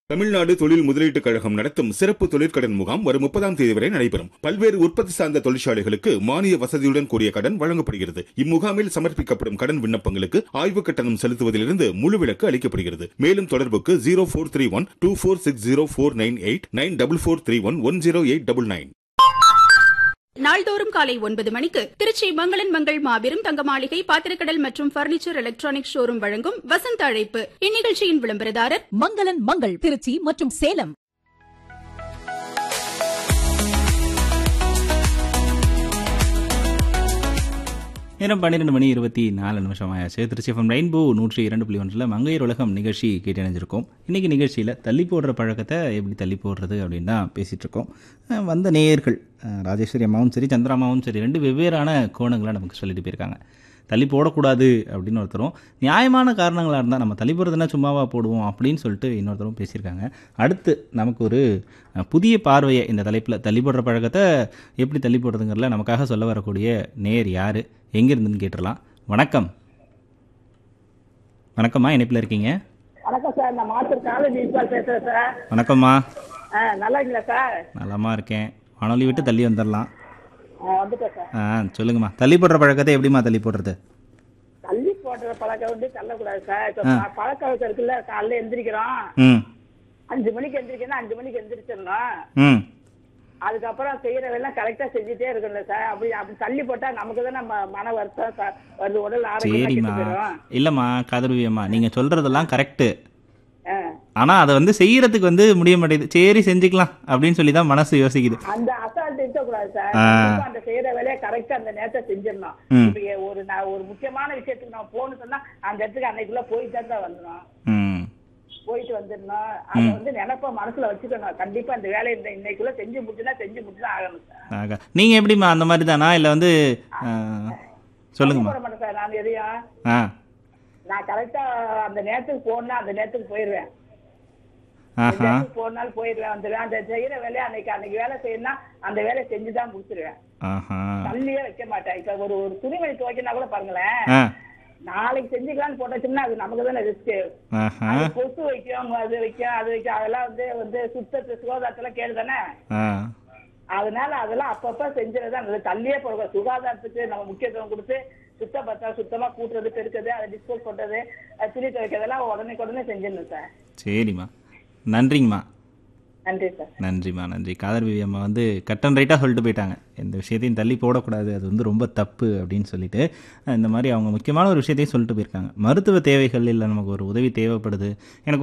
தமிழ்நாடு தொழில் முதலீட்டுக் கழகம் நடத்தும் சிறப்பு தொழிற்கடன் முகாம் வரும் முப்பதாம் தேதி வரை நடைபெறும் பல்வேறு உற்பத்தி சார்ந்த தொழிற்சாலைகளுக்கு மானிய வசதியுடன் கூடிய கடன் வழங்கப்படுகிறது இம்முகாமில் சமர்ப்பிக்கப்படும் கடன் விண்ணப்பங்களுக்கு ஆய்வு கட்டணம் செலுத்துவதிலிருந்து முழு விலக்கு அளிக்கப்படுகிறது மேலும் தொடர்புக்கு zero four three one two four six zero four nine eight nine double four three one one zero eight double nine நாள்தோறும் காலை ஒன்பது மணிக்கு திருச்சி மங்களன் மங்கள் மாபெரும் தங்க மாளிகை பாத்திரக்கடல் மற்றும் பர்னிச்சர் எலக்ட்ரானிக் ஷோரூம் வழங்கும் வசந்த அழைப்பு இந்நிகழ்ச்சியின் விளம்பரதாரர் மங்களன் மங்கள் திருச்சி மற்றும் சேலம் நேரம் பன்னிரெண்டு மணி இருபத்தி நாலு நிமிஷம் ஆயாச்சு திருச்சி எஃப்எம் ரெயின்போ நூற்றி இரண்டு புள்ளி ஒன்றில் மங்கையர் உலகம் நிகழ்ச்சி கேட்டணிஞ்சிருக்கோம் இன்றைக்கி நிகழ்ச்சியில் தள்ளி போடுற பழக்கத்தை எப்படி தள்ளி போடுறது அப்படின்னு தான் பேசிகிட்டு இருக்கோம் அஹ் வந்த நேயர்கள் அஹ் ராஜேஸ்வரி அம்மாவும் சரி சந்திராமாவும் சரி ரெண்டு வெவ்வேறான கோணங்களை நமக்கு சொல்லிட்டு போயிருக்காங்க தள்ளி போடக்கூடாது அப்படின்னு ஒருத்தரும் நியாயமான காரணங்களாக இருந்தால் நம்ம தள்ளி போடுறதுனா சும்மாவா போடுவோம் அப்படின்னு சொல்லிட்டு இன்னொருத்தரும் பேசியிருக்காங்க அடுத்து நமக்கு ஒரு அஹ், புதிய பார்வையை இந்த தலைப்பில் தள்ளி போடுற பழக்கத்தை எப்படி தள்ளி போடுறதுங்கிறதுல நமக்காக சொல்ல வரக்கூடிய நேர் யார் எங்கேருந்துன்னு கேட்டுடலாம் வணக்கம் வணக்கம்மா இணைப்பில் இருக்கீங்க வணக்கம் சார் நான் மாத்தூர் காலேஜ் இன்ஸ்பால் பேசுறேன் சார் வணக்கம்மா ஆ நல்லா இருக்கீங்களா சார் நலமா இருக்கேன் வானொலி விட்டு தள்ளி வந்துடலாம் ஆ வந்துட்டேன் சார் ஆ சொல்லுங்கம்மா தள்ளி போடுற பழக்கத்தை எப்படிம்மா தள்ளி போடுறது தள்ளி போடுற பழக்கம் வந்து தள்ளக்கூடாது சார் இப்போ ப- பழக்க வழக்கம் இருக்குல்ல காலைல எந்திரிக்கிறோம் ம் அஞ்சு மணிக்கு எந்திரிக்கணும் அஞ்சு மணிக்கு எந்திரிச்சிடணும் ம் அதுக்கப்புறம் செய்யற வேலை கரெக்டா செஞ்சுட்டே இருக்கணும்ல சார் அப்படி அப்படி தள்ளி போட்டா நமக்கு தான் நம்ம மன வருத்தம் சார் வருது உடல் ஆரோக்கியம் சரிம்மா கெட்டு போயிடும் இல்லைம்மா கதிரவியம்மா நீங்கள் சொல்கிறதெல்லாம் கரெக்டு ஆ. ஆனால் அதை வந்து செய்யறதுக்கு வந்து முடிய மாட்டேங்குது சரி செஞ்சுக்கலாம் அப்படின்னு சொல்லி தான் மனசு யோசிக்குது அந்த அசால்ட் இருக்கக்கூடாது சார் ஆ. கண்டிப்பா அந்த செய்யற வேலையை கரெக்டா அந்த நேரத்தை செஞ்சிடணும் ம். இப்ப ஏ- ஒரு நான் ஒரு முக்கியமான விஷயத்துக்கு நான் போகணும்னு சொன்னா அந்த இடத்துக்கு அன்னைக்குள்ள போயிட்டு தான் வந்துடும் ம் போயிட்டு வந்துடணும் அதை வந்து நினைப்ப மனசுல வச்சுக்கணும் கண்டிப்பா இந்த வேலையை இந்த இன்னைக்குள்ள செஞ்சு முடிச்சுனா செஞ்சு முடிச்சுதான் ஆகணும் சார் ஆகா நீங்கள் எப்படிம்மா அந்த மாதிரி தானா இல்லை வந்து ஆ, சொல்லுங்கம்மா போட மாட்டேன் சார் நான் எதையும் ஆ நான் கரெக்டா அந்த நேரத்துக்கு போனா அந்த நேரத்துக்கு போயிடுவேன் அந்த ஆஹா நேரத்துக்கு போனாலும் போயிடுவேன் வந்துடுவேன் அந்த செய்யற வேலையை அன்னைக்கு அன்னைக்கு வேலை செய்யணும்னா அந்த வேலையை செஞ்சுதான் முடிச்சிருவேன் ஆஹா தள்ளியே வைக்க மாட்டேன் இப்ப ஒரு ஒரு துணிமணி துவைக்கினா கூட பாருங்களேன் ஆ நாளைக்கு செஞ்சுக்கலாம்னு போட்டோம்னா அது நமக்கு தானே ரிஸ்க் ஆஹா அது கொசு வைக்கும் அது வைக்கும் அது வைக்கும் அதெல்லாம் வந்து வந்து சுத்தத்து சுகாதாரத்தெல்லாம் கேடு தானே ஆ அதனால அதெல்லாம் அப்பப்ப செஞ்சுறது அந்த தள்ளியே போடுவோம் சுகாதாரத்துக்கு நம்ம முக்கியத்துவம் கொடுத்து சுத்தப்படுத்த சுத்தமா கூட்டுறது பெருக்கிறது அதை டிஸ்போஸ் பண்றது அது துணி துவைக்கிறதெல்லாம் உடனே உடனே செஞ்சிடணும் சார் சரிம்மா நன்றிங்கம்மா நன்றி சார் நன்றிம்மா நன்றி காதர் விவி அம்மா வந்து கட் அண்ட் ரைட்டாக சொல்லிட்டு போயிட்டாங்க எந்த விஷயத்தையும் தள்ளி போடக்கூடாது அது வந்து ரொம்ப தப்பு அப்படின்னு சொல்லிட்டு அஹ் இந்த மாதிரி அவங்க முக்கியமான ஒரு விஷயத்தையும் சொல்லிட்டு போயிருக்காங்க மருத்துவ தேவைகள் இல்லை நமக்கு ஒரு உதவி தேவைப்படுது எனக்கு